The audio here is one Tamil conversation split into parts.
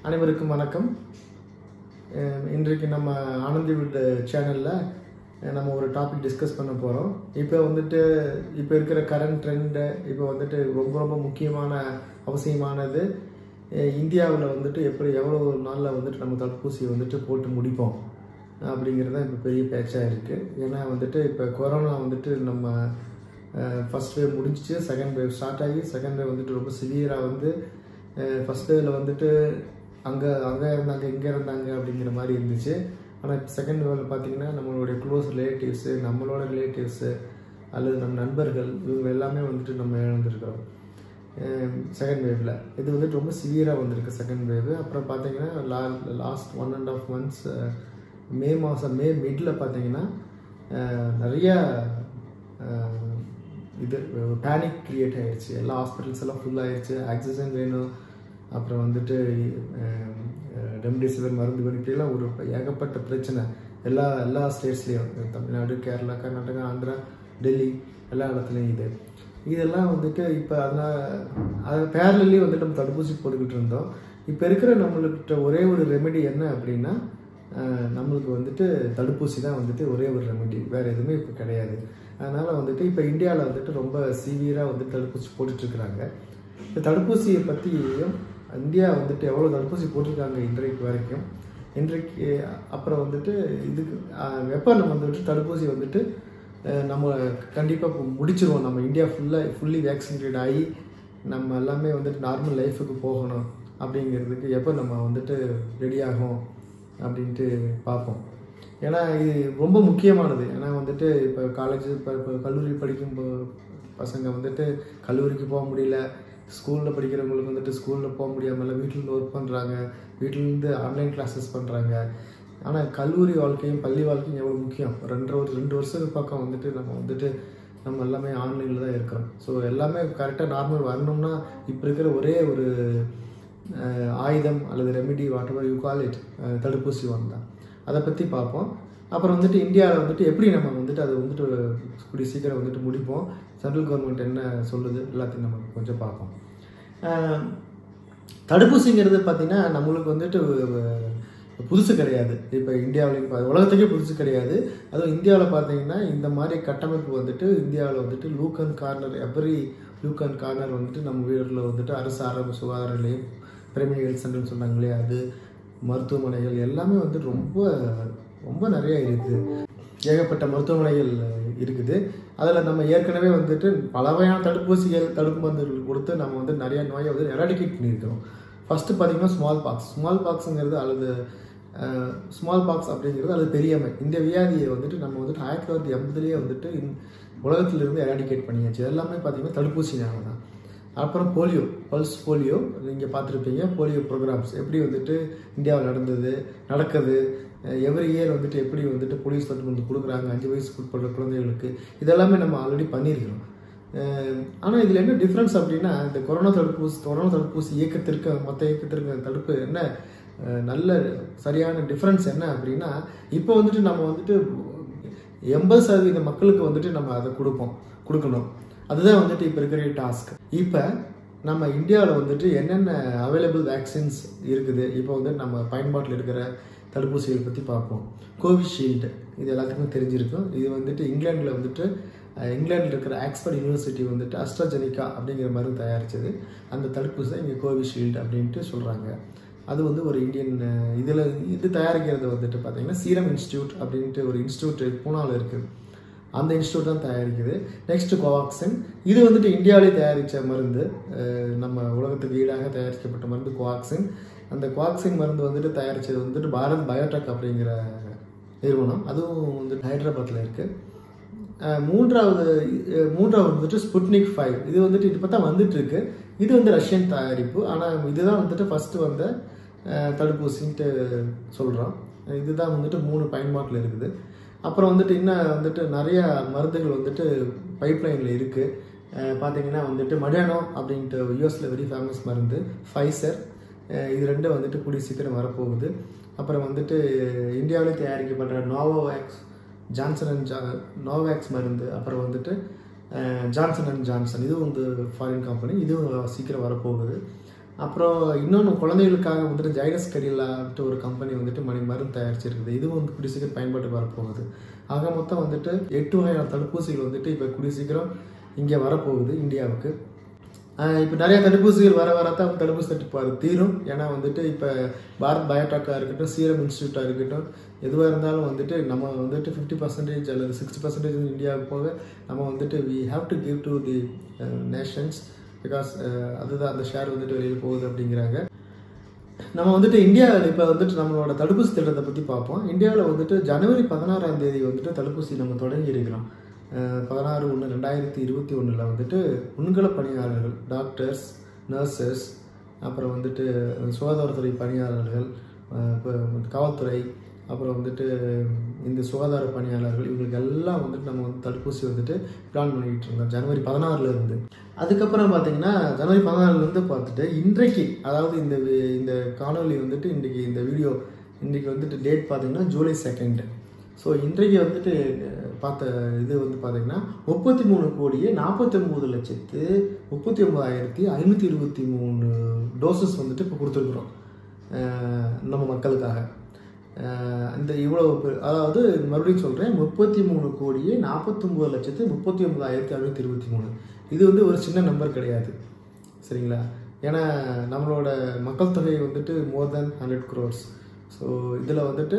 அனைவருக்கும் வணக்கம் அஹ் இன்றைக்கு நம்ம ஆனந்தி வீட் சேனலில் நம்ம ஒரு டாபிக் டிஸ்கஸ் பண்ண போகிறோம் இப்போ வந்துட்டு இப்போ இருக்கிற கரண்ட் ட்ரெண்டு இப்போ வந்துட்டு ரொம்ப ரொம்ப முக்கியமான அவசியமானது இந்தியாவில் வந்துட்டு எப்படி எவ்வளோ நாளில் வந்துட்டு நம்ம தடுப்பூசி வந்துட்டு போட்டு முடிப்போம் அப்படிங்கிறது தான் இப்போ பெரிய பேச்சாக இருக்குது ஏன்னா வந்துட்டு இப்போ கொரோனா வந்துட்டு நம்ம ஃபஸ்ட் வேவ் முடிஞ்சிச்சு செகண்ட் வேவ் ஸ்டார்ட் ஆகி செகண்ட் வேவ் வந்துட்டு ரொம்ப சிவியராக வந்து ஃபஸ்ட் வேவில் வந்துட்டு அங்கே அங்கே இருந்தாங்க இங்கே இருந்தாங்க அப்படிங்கிற மாதிரி இருந்துச்சு ஆனால் இப்போ செகண்ட் வேவில் பார்த்தீங்கன்னா நம்மளுடைய க்ளோஸ் ரிலேட்டிவ்ஸு நம்மளோட ரிலேட்டிவ்ஸு அல்லது நம்ம நண்பர்கள் இவங்க எல்லாமே வந்துட்டு நம்ம இழந்திருக்கிறோம் செகண்ட் வேவில் இது வந்துட்டு ரொம்ப சிவியராக வந்திருக்கு செகண்ட் வேவ் அப்புறம் பார்த்தீங்கன்னா லா last one and half months May மாதம் மே மிடில் பார்த்தீங்கன்னா நிறைய இது பேனிக் க்ரியேட் ஆகிடுச்சு எல்லா ஹாஸ்பிட்டல்ஸ் எல்லாம் ஃபுல் ஆகிடுச்சு ஆக்சிஜன் வேணும் அப்புறம் வந்துட்டு ரெம்டெசிவிர் மருந்து வேணும் ஒரு ஏகப்பட்ட பிரச்சனை எல்லா எல்லா ஸ்டேட்ஸ்லேயும் தமிழ்நாடு கேரளா கர்நாடகா ஆந்திரா டெல்லி எல்லா இடத்துலையும் இது இதெல்லாம் வந்துட்டு இப்போ அதனால் அது பேரலி வந்துட்டு நம்ம தடுப்பூசி போட்டுக்கிட்டு இருந்தோம் இப்போ இருக்கிற நம்மள்கிட்ட ஒரே ஒரு ரெமெடி என்ன அப்படின்னா நம்மளுக்கு வந்துட்டு தடுப்பூசி தான் வந்துட்டு ஒரே ஒரு ரெமெடி வேறு எதுவுமே இப்போ கிடையாது அதனால் வந்துட்டு இப்போ இந்தியாவில் வந்துட்டு ரொம்ப சீவியராக வந்துட்டு தடுப்பூசி போட்டுட்ருக்குறாங்க இந்த தடுப்பூசியை பற்றியும் இந்தியா வந்துட்டு எவ்வளோ தடுப்பூசி போட்டிருக்காங்க இன்றைக்கு வரைக்கும் இன்றைக்கு அப்புறம் வந்துட்டு இதுக்கு எப்போ நம்ம வந்துட்டு தடுப்பூசி வந்துட்டு நம்ம கண்டிப்பாக முடிச்சிருவோம் நம்ம இந்தியா ஃபுல்லாக ஃபுல்லி வேக்சினேட்டட் ஆகி நம்ம எல்லாமே வந்துட்டு நார்மல் லைஃபுக்கு போகணும் அப்படிங்கிறதுக்கு எப்போ நம்ம வந்துட்டு ரெடி ஆகும் அப்படின்ட்டு பார்ப்போம் ஏன்னா இது ரொம்ப முக்கியமானது ஏன்னா வந்துட்டு இப்போ காலேஜ் இப்போ இப்போ கல்லூரி படிக்கும் பசங்க வந்துட்டு கல்லூரிக்கு போக முடியல ஸ்கூலில் படிக்கிறவங்களுக்கு வந்துட்டு ஸ்கூலில் போக முடியாமல் வீட்டிலேருந்து ஒர்க் பண்ணுறாங்க வீட்டிலேருந்து ஆன்லைன் கிளாஸஸ் பண்ணுறாங்க ஆனால் கல்லூரி வாழ்க்கையும் பள்ளி வாழ்க்கையும் எவ்வளோ முக்கியம் ரெண்டரை ஒரு ரெண்டு வருஷத்துக்கு பக்கம் வந்துட்டு நம்ம வந்துட்டு நம்ம எல்லாமே ஆன்லைனில் தான் இருக்கிறோம் ஸோ எல்லாமே கரெக்டாக நார்மல் வரணும்னா இப்போ இருக்கிற ஒரே ஒரு ஆயுதம் அல்லது remedy whatever you call it தடுப்பூசி ஒன்று தான் அதை பற்றி பார்ப்போம் அப்புறம் வந்துட்டு இந்தியாவில் வந்துட்டு எப்படி நம்ம வந்துட்டு அதை வந்துட்டு கூடிய சீக்கிரம் வந்துட்டு முடிப்போம் சென்ட்ரல் கவர்மெண்ட் என்ன சொல்லுது எல்லாத்தையும் நம்ம கொஞ்சம் பார்ப்போம் தடுப்பூசிங்கிறது பார்த்திங்கன்னா நம்மளுக்கு வந்துட்டு புதுசு கிடையாது இப்போ இந்தியாவிலையும் உலகத்துக்கே புதுசு கிடையாது அதுவும் இந்தியாவில் பார்த்தீங்கன்னா இந்த மாதிரி கட்டமைப்பு வந்துட்டு இந்தியாவில் வந்துட்டு nook and corner every nook and corner வந்துட்டு நம்ம வீட்டில் வந்துட்டு அரசு ஆரம்ப சுகாதார நிலையம் பிரைமரி ஹெல்த் சென்டர்னு சொன்னாங்களே அது மருத்துவமனைகள் எல்லாமே வந்து ரொம்ப ரொம்ப நிறைய இருக்குது ஏகப்பட்ட மருத்துவமனைகள் இருக்குது அதில் நம்ம ஏற்கனவே வந்துட்டு பல வகையான தடுப்பூசிகள் தடுப்பு மருந்துகள் கொடுத்து நம்ம வந்து நிறைய நோயை வந்து எராடிகேட் பண்ணியிருக்கிறோம் ஃபஸ்ட்டு பார்த்திங்கன்னா ஸ்மால் பாக்ஸ் ஸ்மால் பாக்ஸுங்கிறது அல்லது ஸ்மால் பாக்ஸ் அப்படிங்கிறது அது பெரியமை இந்த வியாதியை வந்துட்டு நம்ம வந்துட்டு ஆயிரத்தி தொள்ளாயிரத்தி எண்பதுலேயே வந்துட்டு உலகத்திலிருந்து எராடிகேட் பண்ணியாச்சு எல்லாமே பார்த்திங்கன்னா தடுப்பூசினால தான் அப்புறம் போலியோ பல்ஸ் போலியோ நீங்கள் பார்த்துருப்பீங்க போலியோ ப்ரோக்ராம்ஸ் எப்படி வந்துட்டு இந்தியாவில் நடந்தது நடக்குது எவ்ரி இயர் வந்துட்டு எப்படி வந்துட்டு போலீஸ் தடுப்பு வந்து கொடுக்குறாங்க அஞ்சு வயசுக்கு உட்பட்ட குழந்தைகளுக்கு இதெல்லாமே நம்ம ஆல்ரெடி பண்ணியிருக்கிறோம் ஆனால் இதில் என்ன டிஃப்ரென்ஸ் அப்படின்னா இந்த கொரோனா தடுப்பூசி கொரோனா தடுப்பூசி இயக்கத்திற்கு மொத்த இயக்கத்திற்கு தடுப்பு என்ன நல்ல சரியான டிஃப்ரென்ஸ் என்ன அப்படின்னா இப்போ வந்துட்டு நம்ம வந்துட்டு எண்பது சதவீத மக்களுக்கு வந்துட்டு நம்ம அதை கொடுப்போம் கொடுக்கணும் அதுதான் வந்துட்டு இப்போ இருக்கிற டாஸ்க் இப்போ நம்ம இந்தியாவில் வந்துட்டு என்னென்ன அவைலபிள் வேக்சின்ஸ் இருக்குது இப்போ வந்து நம்ம பயன்பாட்டில் இருக்கிற தடுப்பூசிகள் பற்றி பார்ப்போம் கோவிஷீல்டு இது எல்லாத்துக்குமே தெரிஞ்சிருக்கும் இது வந்துட்டு இங்கிலாண்டில் வந்துட்டு இங்கிலாண்டில் இருக்கிற ஆக்ஸ்பர்ட் யூனிவர்சிட்டி வந்துட்டு அஸ்ட்ராஜெனிகா அப்படிங்கிற மருந்து தயாரித்தது அந்த தடுப்பூசி தான் இங்கே கோவிஷீல்டு அப்படின்ட்டு சொல்கிறாங்க அது வந்து ஒரு இந்தியன் இதில் இது தயாரிக்கிறது வந்துட்டு பார்த்திங்கன்னா சீரம் இன்ஸ்டியூட் அப்படின்ட்டு ஒரு இன்ஸ்டியூட் பூனாவில் இருக்குது அந்த இன்ஸ்டியூட் தான் தயாரிக்குது நெக்ஸ்ட்டு கோவாக்சின் இது வந்துட்டு இந்தியாவிலே தயாரித்த மருந்து நம்ம உலகத்துக்கு ஈடாக தயாரிக்கப்பட்ட மருந்து கோவாக்சின் அந்த கோவாக்சின் மருந்து வந்துட்டு தயாரித்தது வந்துட்டு பாரத் பயோடெக் அப்படிங்கிற நிறுவனம் அதுவும் வந்துட்டு ஹைதராபாத்தில் இருக்குது மூன்றாவது மூன்றாவது வந்துட்டு ஸ்புட்னிக் ஃபைவ் இது வந்துட்டு இப்போ தான் வந்துட்டு இருக்கு இது வந்து ரஷ்யன் தயாரிப்பு ஆனால் இதுதான் வந்துட்டு ஃபஸ்ட்டு வந்த தடுப்பூசின்ட்டு சொல்கிறோம் இதுதான் வந்துட்டு மூணு பயன்பாட்டில் இருக்குது அப்புறம் வந்துட்டு இன்னும் வந்துட்டு நிறைய மருந்துகள் வந்துட்டு பைப்லைனில் இருக்குது பார்த்தீங்கன்னா வந்துட்டு மடியானோ அப்படின்ட்டு யூஎஸில் வெரி ஃபேமஸ் மருந்து ஃபைசர் இது ரெண்டும் வந்துட்டு கூடிய சீக்கிரம் வரப்போகுது அப்புறம் வந்துட்டு இந்தியாவிலே தயாரிக்கப்படுற நோவோவேக்ஸ் ஜான்சன் அண்ட் ஜா நோவேக்ஸ் மருந்து அப்புறம் வந்துட்டு ஜான்சன் அண்ட் ஜான்சன் இதுவும் வந்து ஃபாரின் கம்பெனி இதுவும் சீக்கிரம் வரப்போகுது அப்புறம் இன்னொன்று குழந்தைகளுக்காக வந்துட்டு ஜைடஸ் கடிலான்ட்டு ஒரு கம்பெனி வந்துட்டு மணி மருந்து தயாரிச்சிருக்குது இதுவும் வந்து கூடிய சீக்கிரம் பயன்பாட்டு வரப்போகுது ஆக மொத்தம் வந்துட்டு எட்டு வகையான தடுப்பூசிகள் வந்துட்டு இப்போ கூடிய சீக்கிரம் இங்கே வரப்போகுது இந்தியாவுக்கு இப்போ நிறைய தடுப்பூசிகள் வர வரத்தான் தடுப்பூசி தட்டுப்பாடு தீரும் ஏன்னா வந்துட்டு இப்போ பாரத் பயோடெக்காக இருக்கட்டும் சீரம் இன்ஸ்டியூட்டாக இருக்கட்டும் எதுவாக இருந்தாலும் வந்துட்டு நம்ம வந்துட்டு ஃபிஃப்டி பர்சன்டேஜ் அல்லது சிக்ஸ்டி பர்சன்டேஜ் இந்தியாவுக்கு போக நம்ம வந்துட்டு we have to give to the nations because அதுதான் அந்த ஷேர் வந்துட்டு வெளியில் போகுது அப்படிங்கிறாங்க நம்ம வந்துட்டு இந்தியாவில் இப்போ வந்துட்டு நம்மளோட தடுப்பூசி திட்டத்தை பற்றி பார்ப்போம் இந்தியாவில் வந்துட்டு ஜனவரி பதினாறாம் தேதி வந்துட்டு தடுப்பூசி நம்ம தொடங்கி இருக்கிறோம் பதினாறு ஒன்று ரெண்டாயிரத்தி இருபத்தி ஒன்றில் வந்துட்டு முன்கள பணியாளர்கள் டாக்டர்ஸ் நர்சஸ் அப்புறம் வந்துட்டு சுகாதாரத்துறை பணியாளர்கள் இப்போ காவல்துறை அப்புறம் வந்துட்டு இந்த சுகாதார பணியாளர்கள் இவங்களுக்கு எல்லாம் வந்துட்டு நம்ம வந்து தடுப்பூசி வந்துட்டு பிளான் பண்ணிக்கிட்டு இருந்தோம் ஜனவரி பதினாறுல இருந்து அதுக்கப்புறம் பார்த்தீங்கன்னா ஜனவரி பதினாறுலேருந்து பார்த்துட்டு இன்றைக்கு அதாவது இந்த வி- இந்த காணொளி வந்துட்டு இன்றைக்கி இந்த வீடியோ இன்றைக்கி வந்துட்டு டேட் பார்த்தீங்கன்னா ஜூலை செகண்ட் ஸோ இன்றைக்கு வந்துட்டு அஹ், பார்த்த இது வந்து பார்த்தீங்கன்னா முப்பத்தி மூணு கோடியே நாற்பத்தொம்போது லட்சத்து முப்பத்தி ஒன்பதாயிரத்தி ஐநூற்றி இருபத்தி மூணு டோசஸ் வந்துட்டு இப்போ கொடுத்துருக்குறோம் அஹ், நம்ம மக்களுக்காக அஹ், இந்த இவ்வளோ பெ- அதாவது மறுபடியும் சொல்கிறேன் முப்பத்தி மூணு கோடியே நாற்பத்தொம்போது லட்சத்து முப்பத்தி ஒன்பதாயிரத்தி ஐநூற்றி இருபத்தி மூணு இது வந்து ஒரு சின்ன நம்பர் கிடையாது சரிங்களா ஏன்னா நம்மளோட மக்கள் தொகை வந்துட்டு more ten hundred crores so இதில் வந்துட்டு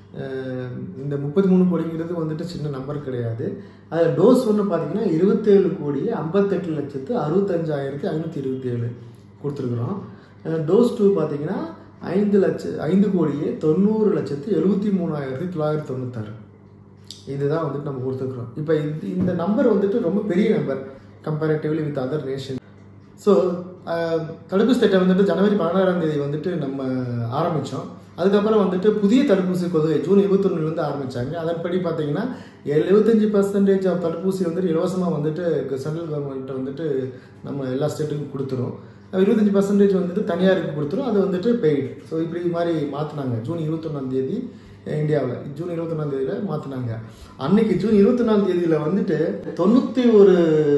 அஹ், இந்த முப்பத்தி மூணு கோடிங்கிறது வந்துட்டு சின்ன நம்பர் கிடையாது அதில் டோஸ் ஒன்று பார்த்தீங்கன்னா இருபத்தேழு கோடியே ஐம்பத்தெட்டு லட்சத்து அறுபத்தஞ்சாயிரத்தி ஐநூற்றி இருபத்தி ஏழு கொடுத்துருக்குறோம் டோஸ் டூ பார்த்தீங்கன்னா ஐந்து லட்ச ஐந்து கோடியே தொண்ணூறு லட்சத்து எழுபத்தி மூணாயிரத்தி தொள்ளாயிரத்தி தொண்ணூத்தாறு இதுதான் வந்துட்டு நம்ம கொடுத்துருக்குறோம் இப்போ இந்த இந்த நம்பர் வந்துட்டு ரொம்ப பெரிய number comparatively with other nation so தடுப்பூசி திட்டம் வந்துட்டு ஜனவரி பதினாறாம் தேதி வந்துட்டு நம்ம ஆரம்பித்தோம் அதுக்கப்புறம் வந்துட்டு புதிய தடுப்பூசி கொள்கை ஜூன் இருபத்தொன்னுலேருந்து ஆரம்பித்தாங்க அதன்படி பார்த்தீங்கன்னா எழுபத்தஞ்சி பர்சன்டேஜ் ஆஃப் தடுப்பூசி வந்துட்டு இலவசமாக வந்துட்டு சென்ட்ரல் கவர்மெண்ட் வந்துட்டு நம்ம எல்லா ஸ்டேட்டுக்கும் கொடுத்துரும் இருபத்தஞ்சி பர்சன்டேஜ் வந்துட்டு தனியாருக்கு கொடுத்துரும் அது வந்துட்டு பெய்டு ஸோ இப்படி மாதிரி மாற்றினாங்க ஜூன் இருபத்தொன்னாம் தேதி இந்தியாவில் ஜூன் இருபத்தொன்னாம் தேதியில் மாற்றினாங்க அன்னைக்கு ஜூன் இருபத்தொன்னாம் தேதியில் வந்துட்டு தொண்ணூற்றி ஒரு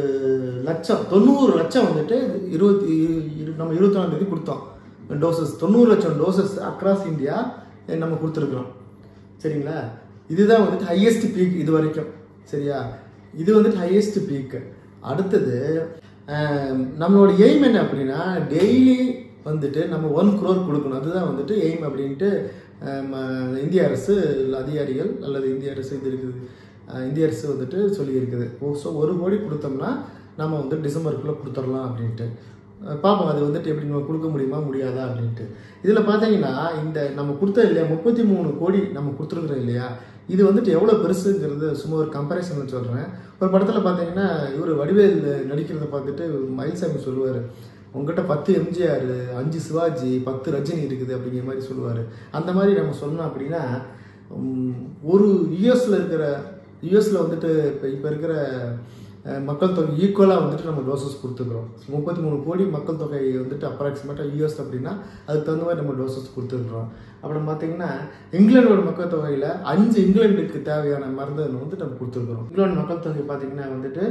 லட்சம் தொண்ணூறு லட்சம் வந்துட்டு இருபத்தி இரு- நம்ம இருபத்தொன்னாம் தேதி கொடுத்தோம் டோசஸ் தொண்ணூறு லட்சம் டோசஸ் அக்ராஸ் இந்தியா நம்ம கொடுத்துருக்குறோம் சரிங்களா இதுதான் வந்துட்டு ஹையஸ்ட் பீக் இது வரைக்கும் சரியா இது வந்துட்டு ஹையஸ்ட் பீக் அடுத்தது ஆம், நம்மளோட எய்ம் என்ன அப்படின்னா டெய்லி வந்துட்டு நம்ம ஒன் குரோர் கொடுக்கணும் அதுதான் வந்துட்டு எய்ம் அப்படின்ட்டு ஆம், இந்திய அரசு அதிகாரிகள் அல்லது இந்திய அரசு இது இருக்குது அஹ், இந்திய அரசு வந்துட்டு சொல்லியிருக்குது ஸோ ஒரு கோடி கொடுத்தோம்னா நம்ம வந்து டிசம்பருக்குள்ளே கொடுத்துடலாம் அப்படின்ட்டு அஹ், பார்ப்போம் அது வந்துட்டு எப்படி நம்ம கொடுக்க முடியுமா முடியாதா அப்படின்ட்டு இதில் பார்த்தீங்கன்னா இந்த நம்ம கொடுத்த இல்லையா முப்பத்தி மூணு கோடி நம்ம கொடுத்துருக்குறோம் இல்லையா இது வந்துட்டு எவ்வளோ பெருசுங்கிறது சும்மா ஒரு கம்பேரிசன் சொல்கிறேன் ஒரு படத்தில் பார்த்தீங்கன்னா இவர் வடிவேல் நடிக்கிறத பார்த்துட்டு மயில்சாமி சொல்லுவார் உங்ககிட்ட பத்து எம்ஜிஆர் அஞ்சு சிவாஜி பத்து ரஜினி இருக்குது அப்படிங்கிற மாதிரி சொல்லுவார் அந்த மாதிரி நம்ம சொன்னோம் அப்படின்னா உம், ஒரு யூஎஸில் இருக்கிற யூஎஸில் வந்துட்டு இப்போ இப்போ இருக்கிற அஹ், மக்கள் தொகை ஈக்குவலாக வந்துட்டு நம்ம டோசஸ் கொடுத்துருக்குறோம் முப்பத்தி மூணு கோடி மக்கள் தொகை வந்துட்டு அப்ராக்சிமேட்டாக யூஎஸ் அப்படின்னா அதுக்கு தகுந்த மாதிரி நம்ம டோசஸ் கொடுத்துருக்குறோம் அப்புறம் பார்த்தீங்கன்னா இங்கிலாண்டோட மக்கள் தொகையில் அஞ்சு இங்கிலாந்துக்கு தேவையான மருந்து வந்து நம்ம கொடுத்துருக்குறோம் இங்கிலாந்து மக்கள் தொகை பார்த்தீங்கன்னா வந்துட்டு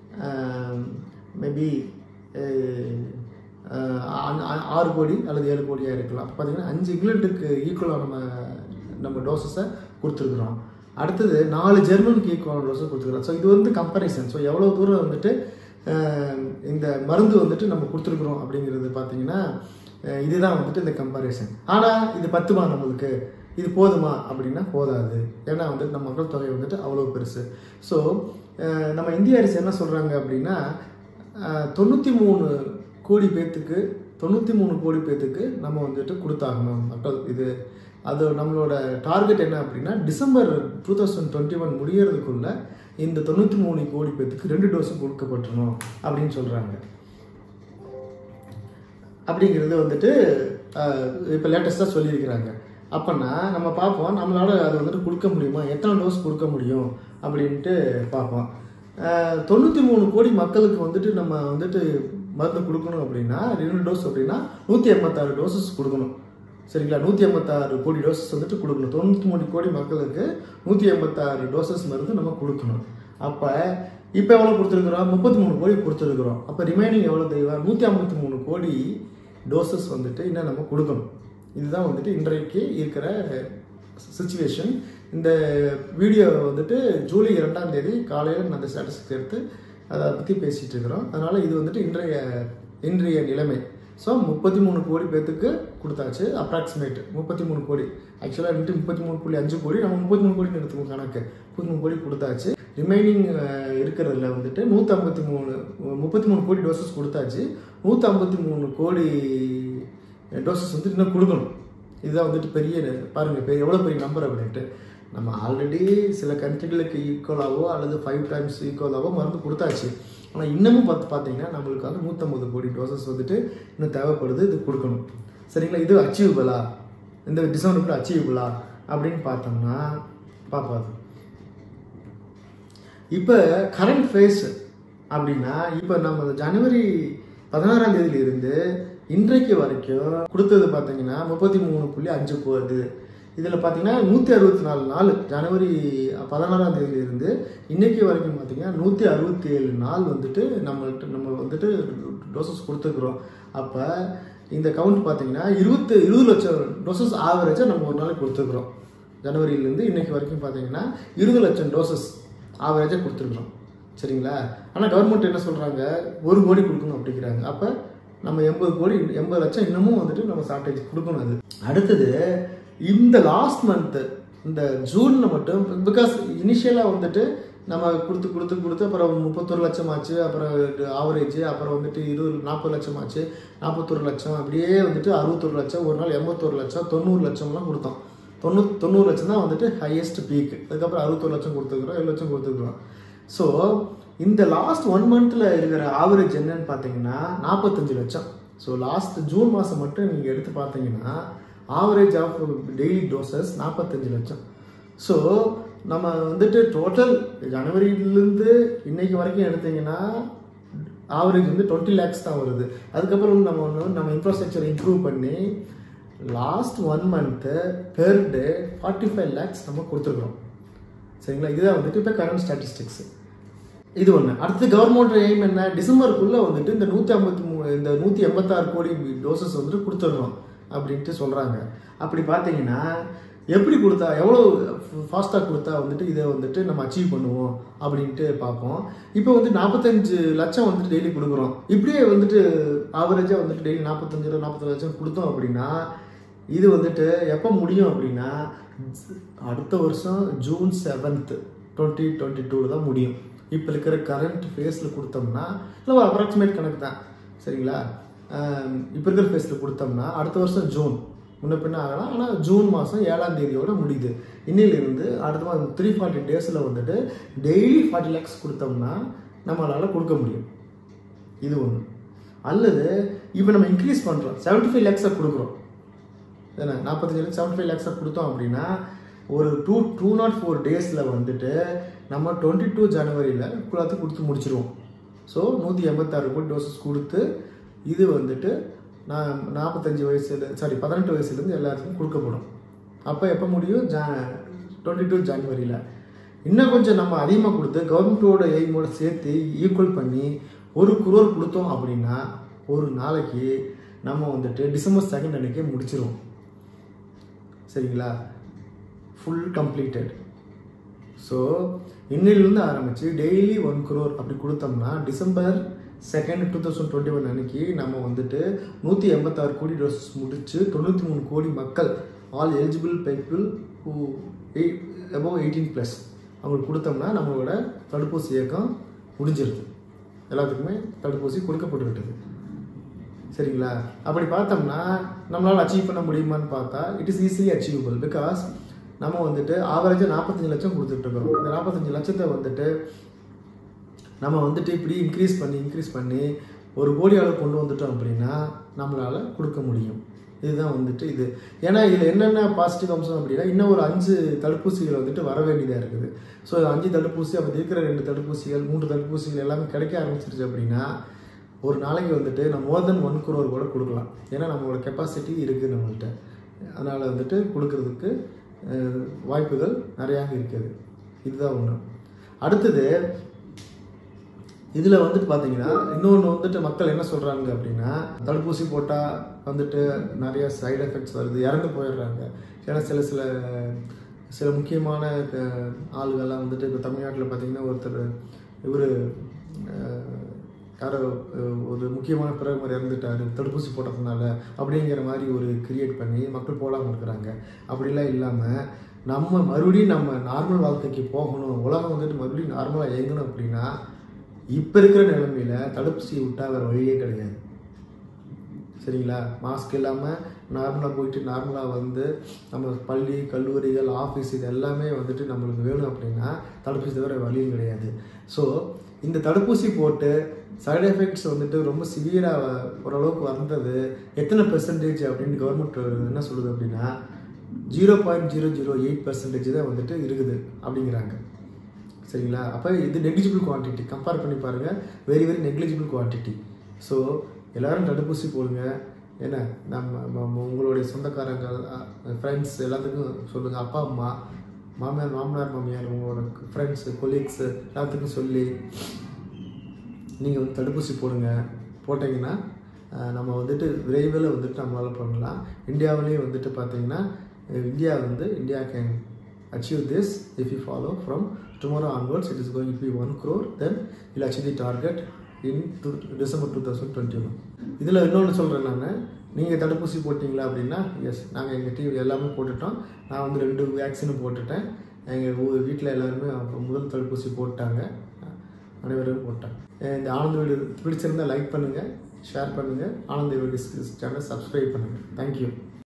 மேபி ஆறு கோடி அல்லது ஏழு கோடியாக இருக்கலாம் அப்போ பார்த்தீங்கன்னா அஞ்சு இங்கிலாந்துக்கு ஈக்குவலாக நம்ம நம்ம டோசஸை கொடுத்துருக்குறோம் அடுத்தது நாலு ஜெர்மனுக்கு ஈக்குவலான டோஸை கொடுத்துருக்குறோம் ஸோ இது வந்து கம்பேரிசன் ஸோ எவ்வளோ தூரம் வந்துட்டு அஹ், இந்த மருந்து வந்துட்டு நம்ம கொடுத்துருக்குறோம் அப்படிங்கிறது பார்த்தீங்கன்னா அஹ், இதுதான் வந்துட்டு இந்த கம்பேரிசன் ஆனால் இது பத்துமா நம்மளுக்கு இது போதுமா அப்படின்னா போதாது ஏன்னா வந்துட்டு நம்ம மக்கள் தொகை வந்துட்டு அவ்வளோ பெருசு ஸோ நம்ம இந்திய அரசு என்ன சொல்கிறாங்க அப்படின்னா தொண்ணூற்றி மூணு கோடி பேர்த்துக்கு தொண்ணூற்றி மூணு கோடி பேர்த்துக்கு நம்ம வந்துட்டு கொடுத்தாகணும் மக்கள் இது அது நம்மளோட டார்கெட் என்ன அப்படின்னா December two thousand twenty one முடியறதுக்குள்ள இந்த தொண்ணூற்றி மூணு கோடி பேர்த்துக்கு ரெண்டு டோஸும் கொடுக்கப்பட்டுரும் அப்படின்னு சொல்கிறாங்க அப்படிங்கிறது வந்துட்டு இப்போ லேட்டஸ்ட்டாக சொல்லியிருக்கிறாங்க அப்போனா நம்ம பார்ப்போம் நம்மளால அது வந்துட்டு கொடுக்க முடியுமா எத்தனை டோஸ் கொடுக்க முடியும் அப்படின்ட்டு பார்ப்போம் தொண்ணூற்றி மூணு கோடி மக்களுக்கு வந்துட்டு நம்ம வந்துட்டு மருந்து கொடுக்கணும் அப்படின்னா ரெண்டு டோஸ் அப்படின்னா நூற்றி எண்பத்தாறு டோசஸ் கொடுக்கணும் சரிங்களா நூற்றி எண்பத்தாறு கோடி டோசஸ் வந்துட்டு கொடுக்கணும் தொண்ணூற்றி மூணு கோடி மக்களுக்கு நூற்றி எண்பத்தாறு டோசஸ் மருந்து நம்ம கொடுக்கணும் அப்போ இப்போ எவ்வளோ கொடுத்துருக்குறோம் முப்பத்தி மூணு கோடி கொடுத்துருக்குறோம் அப்போ ரிமைனிங் எவ்வளோ தெரியுமா நூற்றி ஐம்பத்தி மூணு கோடி டோசஸ் வந்துட்டு இன்னும் நம்ம கொடுக்கணும் இதுதான் வந்துட்டு இன்றைக்கு இருக்கிற சுச்சுவேஷன் இந்த வீடியோ வந்துட்டு ஜூலை இரண்டாம் தேதி காலையில் நான் அந்த ஸ்டாட்டிஸ்டிக்ஸ் எடுத்து அதை பற்றி பேசிகிட்டு இருக்கிறோம் அதனால் இது வந்துட்டு இன்றைய இன்றைய நிலைமை ஸோ முப்பத்தி மூணு கோடி பேர்த்துக்கு கொடுத்தாச்சு அப்ராக்சிமேட் முப்பத்தி மூணு கோடி ஆக்சுவலாக வந்துட்டு முப்பத்தி மூணு புள்ளி அஞ்சு கோடி நம்ம முப்பத்தி மூணு கோடி எடுத்துக்கோங்க கணக்கு முப்பத்தி மூணு கோடி கொடுத்தாச்சு ரிமைனிங் இருக்கிறதுல வந்துட்டு நூற்றம்பத்தி மூணு முப்பத்தி மூணு கோடி டோசஸ் கொடுத்தாச்சு நூற்றம்பத்தி மூணு கோடி டோசஸ் வந்து இன்னும் கொடுக்கணும் இதுதான் வந்துட்டு பெரிய பாருங்கள் பெரிய எவ்வளோ பெரிய நம்பர் அப்படின்ட்டு நம்ம ஆல்ரெடி சில கண்ட்ரிகளுக்கு ஈக்குவலாகவோ அல்லது ஃபைவ் டைம்ஸ் ஈக்குவலாகவோ மருந்து கொடுத்தாச்சு ஆனால் இன்னமும் பார்த்து பார்த்தீங்கன்னா நம்மளுக்கு வந்து நூற்றம்பது கோடி டோசஸ் வந்துட்டு இன்னும் தேவைப்படுது இது கொடுக்கணும் சரிங்களா இது அச்சீவபிளா இந்த டிசம்பருக்குள்ள அச்சீவபிளா அப்படின்னு பார்த்தோம்னா பார்ப்பாது இப்போ கரண்ட் ஃபேஸ் அப்படின்னா இப்போ நம்ம ஜனவரி பதினாறாம் தேதியிலிருந்து இன்றைக்கு வரைக்கும் கொடுத்தது பார்த்தீங்கன்னா முப்பத்தி மூணு புள்ளி அஞ்சு போகுது இதில் பார்த்தீங்கன்னா நூற்றி அறுபத்தி நாலு நாள் ஜனவரி பதினாறாம் தேதியிலிருந்து இன்னைக்கு வரைக்கும் பார்த்தீங்கன்னா நூற்றி அறுபத்தி ஏழு நாள் வந்துட்டு நம்மள்ட்ட நம்ம வந்துட்டு டோசஸ் கொடுத்துருக்குறோம் அப்போ இந்த கவுண்ட் பார்த்தீங்கன்னா இருபத்து இருபது லட்சம் டோசஸ் ஆவரேஜாக நம்ம ஒரு நாளைக்கு கொடுத்துருக்குறோம் ஜனவரியிலேருந்து இன்னைக்கு வரைக்கும் பார்த்தீங்கன்னா இருபது லட்சம் டோசஸ் ஆவரேஜாக கொடுத்துருக்குறோம் சரிங்களா ஆனால் கவர்மெண்ட் என்ன சொல்கிறாங்க ஒரு கோடி கொடுக்கணும் அப்படிங்கிறாங்க அப்போ நம்ம எண்பது கோடி எண்பது லட்சம் இன்னமும் வந்துட்டு நம்ம ஷார்ட்டேஜ் கொடுக்கணும் அது அடுத்தது இந்த லாஸ்ட் மந்த்து இந்த ஜூனில் மட்டும் பிகாஸ் இனிஷியலாக வந்துட்டு நம்ம கொடுத்து கொடுத்து கொடுத்து அப்புறம் முப்பத்தொரு லட்சம் ஆச்சு அப்புறம் ஆவரேஜ் அப்புறம் வந்துட்டு இருபது நாற்பது லட்சம் ஆச்சு நாற்பத்தொரு லட்சம் அப்படியே வந்துட்டு அறுபத்தொரு லட்சம் ஒரு நாள் எண்பத்தொரு லட்சம் தொண்ணூறு லட்சம்லாம் கொடுத்தோம் தொண்ணூ தொண்ணூறு லட்சம் தான் வந்துட்டு ஹையஸ்ட் பீக் அதுக்கப்புறம் அறுபத்தொரு லட்சம் கொடுத்துருக்குறோம் ஏழு லட்சம் கொடுத்துருக்குறோம் ஸோ இந்த லாஸ்ட் ஒன் மந்த்தில் இருக்கிற ஆவரேஜ் என்னன்னு பார்த்தீங்கன்னா நாற்பத்தஞ்சு லட்சம் ஸோ லாஸ்ட் ஜூன் மாதம் மட்டும் நீங்கள் எடுத்து பார்த்தீங்கன்னா ஆவரேஜ் ஆஃப் டெய்லி டோசஸ் நாற்பத்தஞ்சு லட்சம் ஸோ நம்ம வந்துட்டு டோட்டல் ஜனவரியிலேருந்து இன்னைக்கு வரைக்கும் எடுத்தீங்கன்னா ஆவரேஜ் வந்து டுவெண்ட்டி லேக்ஸ் தான் வருது அதுக்கப்புறம் வந்து நம்ம ஒன்று நம்ம இன்ஃப்ராஸ்ட்ரக்சர் இம்ப்ரூவ் பண்ணி last one month per day forty five lakhs நம்ம கொடுத்துருக்குறோம் சரிங்களா இதுதான் வந்துட்டு இப்போ கரண்ட் ஸ்டாட்டிஸ்டிக்ஸ் இது ஒன்று அடுத்து கவர்மெண்ட் எய்ம் என்ன டிசம்பருக்குள்ளே வந்துட்டு இந்த நூற்றி ஐம்பத்தி மூணு இந்த நூற்றி எண்பத்தாறு கோடி டோசஸ் வந்துட்டு கொடுத்துடணும் அப்படின்ட்டு சொல்கிறாங்க அப்படி பார்த்தீங்கன்னா எப்படி கொடுத்தா எவ்வளோ ஃபாஸ்ட்டாக கொடுத்தா வந்துட்டு இதை வந்துட்டு நம்ம அச்சீவ் பண்ணுவோம் அப்படின்ட்டு பார்ப்போம் இப்போ வந்து நாற்பத்தஞ்சு லட்சம் வந்துட்டு டெய்லி கொடுக்குறோம் இப்படியே வந்துட்டு ஆவரேஜாக வந்துட்டு டெய்லி நாற்பத்தஞ்சு நாற்பத்தஞ்சு லட்சம் கொடுத்தோம் அப்படின்னா இது வந்துட்டு எப்போ முடியும் அப்படின்னா அடுத்த வருஷம் ஜூன் செவன்த்து டுவெண்ட்டி டுவெண்ட்டி டூவில் தான் முடியும் இப்போ இருக்கிற கரண்ட் ஃபேஸில் கொடுத்தோம்னா இல்லை ஒரு அப்ராக்சிமேட் கணக்கு தான் சரிங்களா இப்போ இருக்கிற ஃபேஸில் கொடுத்தோம்னா அடுத்த வருஷம் ஜூன் முன்ன பின்ன ஆகலாம் ஆனால் ஜூன் மாதம் ஏழாம் தேதியோட முடியுது இன்னிலிருந்து அடுத்த மாதம் த்ரீ ஃபார்ட்டி டேஸில் வந்துட்டு டெய்லி ஃபார்ட்டி லேக்ஸ் கொடுத்தோம்னா நம்மளால் கொடுக்க முடியும் இது ஒன்று அல்லது இப்போ நம்ம இன்க்ரீஸ் பண்ணுறோம் செவன்ட்டி ஃபைவ் லேக்ஸாக கொடுக்குறோம் ஏன்னா நாற்பத்தஞ்சு லேக்ஸ் செவன்ட்டி ஃபைவ் லேக்ஸாக கொடுத்தோம் அப்படின்னா ஒரு டூ டூ நாட் ஃபோர் டேஸில் வந்துட்டு நம்ம டுவெண்ட்டி டூ ஜனவரியில் எல்லாத்தையும் கொடுத்து முடிச்சிருவோம் ஸோ நூற்றி எண்பத்தாறு கோடி டோசஸ் கொடுத்து இது வந்துட்டு நான் நாற்பத்தஞ்சு வயசுல சாரி பதினெட்டு வயசுலேருந்து எல்லாத்துக்கும் கொடுக்கப்படும் அப்போ எப்போ முடியும் ஜா டுவெண்ட்டி டூ ஜனவரியில் இன்னும் கொஞ்சம் நம்ம அதிகமாக கொடுத்து கவர்மெண்ட்டோட எய்மோட சேர்த்து ஈக்குவல் பண்ணி ஒரு குரோர் கொடுத்தோம் அப்படின்னா ஒரு நாளைக்கு நம்ம வந்துட்டு டிசம்பர் செகண்ட் அன்னைக்கே முடிச்சிருவோம் சரிங்களா ஃபுல் கம்ப்ளீட்டட் ஸோ இன்னிலிருந்து ஆரம்பித்து டெய்லி ஒன் குரோர் அப்படி கொடுத்தோம்னா December second two thousand twenty one அன்னைக்கு நம்ம வந்துட்டு நூற்றி எண்பத்தாறு கோடி டோசஸ் முடிச்சு தொண்ணூற்றி மூணு கோடி மக்கள் all eligible people who eight above eighteen plus அவங்களுக்கு கொடுத்தோம்னா நம்மளோட தடுப்பூசி இயக்கம் முடிஞ்சிருது எல்லாத்துக்குமே தடுப்பூசி கொடுக்கப்பட்டு விட்டது சரிங்களா அப்படி பார்த்தோம்னா நம்மளால் அச்சீவ் பண்ண முடியுமான்னு பார்த்தா it is easily achievable because நம்ம வந்துட்டு ஆவரேஜாக நாற்பத்தஞ்சு லட்சம் கொடுத்துட்ருக்கோம் இந்த நாற்பத்தஞ்சு லட்சத்தை வந்துட்டு நம்ம வந்துட்டு இப்படி இன்க்ரீஸ் பண்ணி இன்க்ரீஸ் பண்ணி ஒரு கோடி அளவு கொண்டு வந்துட்டோம் அப்படின்னா நம்மளால் கொடுக்க முடியும் இதுதான் வந்துட்டு இது ஏன்னா இதில் என்னென்ன பாசிட்டிவ் அம்சம் அப்படின்னா இன்னும் ஒரு அஞ்சு தடுப்பூசிகள் வந்துட்டு வர வேண்டியதாக இருக்குது ஸோ அஞ்சு தடுப்பூசி அப்படி இருக்கிற ரெண்டு தடுப்பூசிகள் மூன்று தடுப்பூசிகள் எல்லாமே கிடைக்க ஆரம்பிச்சிருச்சு அப்படின்னா ஒரு நாளைக்கு வந்துட்டு நம்ம மோர் தென் ஒன் குரோர் கூட கொடுக்கலாம் ஏன்னா நம்மளோட கெப்பாசிட்டி இருக்குது நம்மள்கிட்ட அதனால் வந்துட்டு கொடுக்கறதுக்கு அஹ், வாய்ப்புகள் நிறையாக இருக்குது இதுதான் ஒன்று அடுத்தது இதில் வந்துட்டு பார்த்தீங்கன்னா இன்னொன்று வந்துட்டு மக்கள் என்ன சொல்கிறாங்க அப்படின்னா தடுப்பூசி போட்டால் வந்துட்டு நிறைய சைடு எஃபெக்ட்ஸ் வருது இறந்து போயிடுறாங்க ஏன்னா சில சில சில முக்கியமான க- ஆளுகள்லாம் வந்துட்டு இப்போ தமிழ்நாட்டில் பார்த்தீங்கன்னா ஒருத்தர் இவர் யாரோ அஹ், ஒரு முக்கியமான பிரதமர் இறந்துட்டாரு தடுப்பூசி போட்டதுனால அப்படிங்கிற மாதிரி ஒரு கிரியேட் பண்ணி மக்கள் போடாமல் இருக்கிறாங்க அப்படிலாம் இல்லாமல் நம்ம மறுபடியும் நம்ம நார்மல் வாழ்க்கைக்கு போகணும் உலகம் வந்துட்டு மறுபடியும் நார்மலாக இயங்கணும் அப்படின்னா இப்போ இருக்கிற நிலைமையில தடுப்பூசி விட்டால் வேறு வழியே கிடையாது சரிங்களா மாஸ்க் இல்லாமல் நார்மலாக போயிட்டு நார்மலாக வந்து நம்ம பள்ளி கல்லூரிகள் ஆஃபீஸ் இது எல்லாமே வந்துட்டு நம்மளுக்கு வேணும் அப்படின்னா தடுப்பூசி தவிர வழியும் கிடையாது ஸோ இந்த தடுப்பூசி போட்டு சைடு எஃபெக்ட்ஸ் வந்துட்டு ரொம்ப சிவியராக ஓரளவுக்கு வந்தது எத்தனை பெர்சன்டேஜ் அப்படின்னு கவர்மெண்ட் என்ன சொல்லுது அப்படின்னா zero point zero zero eight percentage தான் வந்துட்டு இருக்குது அப்படிங்கிறாங்க சரிங்களா அப்போ இது நெக்லிஜிபிள் குவான்டிட்டி கம்பேர் பண்ணி பாருங்கள் very very negligible quantity so எல்லாரும் தடுப்பூசி போடுங்க என்ன நம்ம நம்ம உங்களுடைய சொந்தக்காரங்க ஃப்ரெண்ட்ஸ் எல்லாத்துக்கும் சொல்லுங்கள் அப்பா அம்மா மாமியார் மாமனார் மாமியார் உங்களோட ஃப்ரெண்ட்ஸு கொலீக்ஸு எல்லாத்துக்கும் சொல்லி நீங்கள் வந்து தடுப்பூசி போடுங்க போட்டிங்கன்னா அஹ், நம்ம வந்துட்டு விரைவில் வந்துட்டு நம்மளால் பண்ணலாம் இந்தியாவிலேயே வந்துட்டு பார்த்தீங்கன்னா அஹ், இந்தியா வந்து India can achieve this if you follow from tomorrow onwards it is going be one crore then will achieve the target in to December two thousand twenty one இதில் இன்னொன்று சொல்கிறேன் நான் நீங்கள் தடுப்பூசி போட்டிங்களா அப்படின்னா எஸ் நாங்கள் எங்கள் டிவி எல்லாமே போட்டுட்டோம் நான் வந்து ரெண்டு வேக்சினும் போட்டுட்டேன் எங்கள் ஊர் வீட்டில் எல்லாருமே அப்ப முதல் தடுப்பூசி போட்டாங்க அனைவரும் போட்டாங்க அஹ் இந்த ஆனந்த வீடு பிடிச்சிருந்தா லைக் பண்ணுங்கள் ஷேர் பண்ணுங்கள் ஆனந்த வீடு சேனல் சப்ஸ்கிரைப் பண்ணுங்கள் தேங்க்யூ